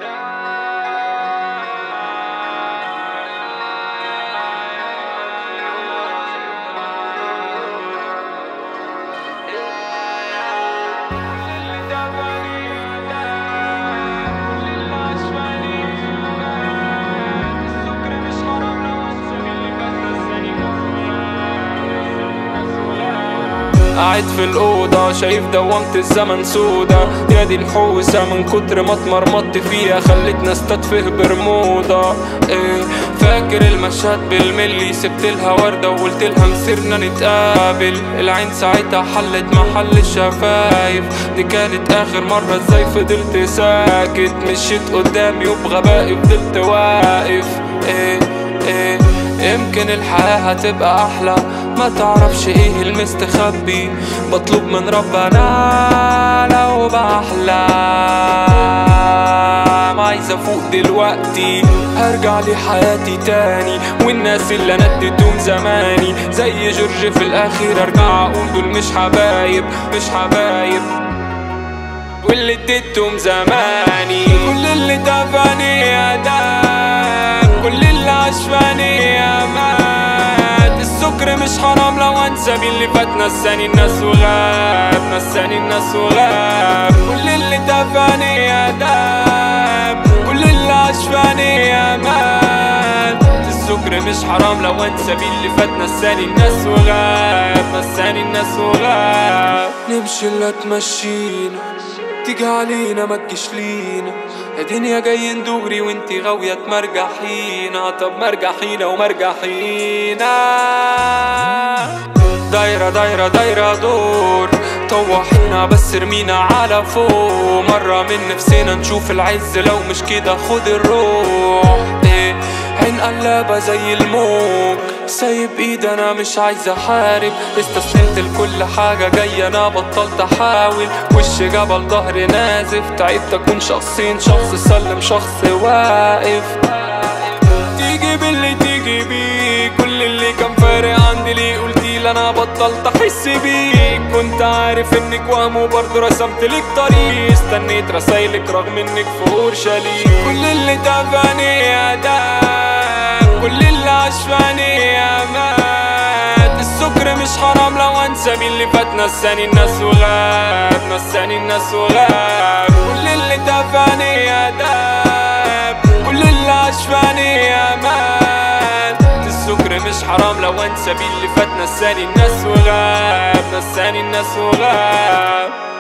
قاعد في الأوضة شايف دوامة الزمن سودا يا دي الحوسة من كتر ما اتمرمطت فيها خلتنا استدفه برمودا ايه فاكر المشهد بالملي سبت لها وردة وقلت لها مسيرنا نتقابل العين ساعتها حلت محل الشفايف دي كانت آخر مرة ازاي فضلت ساكت مشيت قدامي وبغبائي فضلت واقف ايه ايه يمكن الحياة هتبقى أحلى ما تعرفش ايه المستخبي بطلب من ربنا لو بحلم عايز افوق دلوقتي هرجع لحياتي تاني والناس اللي انا اديتهم زماني زي جورج في الاخير ارجع اقول دول مش حبايب مش حبايب واللي اديتهم زماني كل اللي دفعني يا دام كل اللي عشفاني يا مات السكر مش حرام لو انسى مين اللي فات نساني الناس وغاب نساني الناس وغاب كل اللي دفعني يا دام كل اللي عشفاني يا مات السكر مش حرام لو انسى مين اللي فات نساني الناس وغاب نساني الناس وغاب نمشي لا تمشينا تيجي علينا ما تجيش لينا يا دنيا جايين دغري وانتي غاوية تمرجحينا طب مرجحينا ومرجحينا دايرة دايرة دايرة دور طوحينا بس ارمينا على فوق مرة من نفسنا نشوف العز لو مش كده خد الروح ايه عين قلابة زي الموج سايب ايد انا مش عايز احارب استسلمت لكل حاجة جاية انا بطلت احاول وش جبل ظهري نازف تعبت اكون شخصين شخص سلم شخص واقف تيجي باللي تيجي بيه كل اللي كان فارق عندي ليه قلتي لي انا بطلت احس بيك كنت عارف انك وهم وبرضه رسمت لك طريق استنيت رسايلك رغم انك في اورشليم كل اللي تابعني يا دام كل اللي عشفاني يا مات السكر مش حرام لو انسى مين اللي فات نساني الناس وغاب نساني الناس وغاب كل اللي دفعني يا دام كل اللي عشفاني يا مات السكر مش حرام لو انسى مين اللي فات نساني الناس وغاب نساني الناس وغاب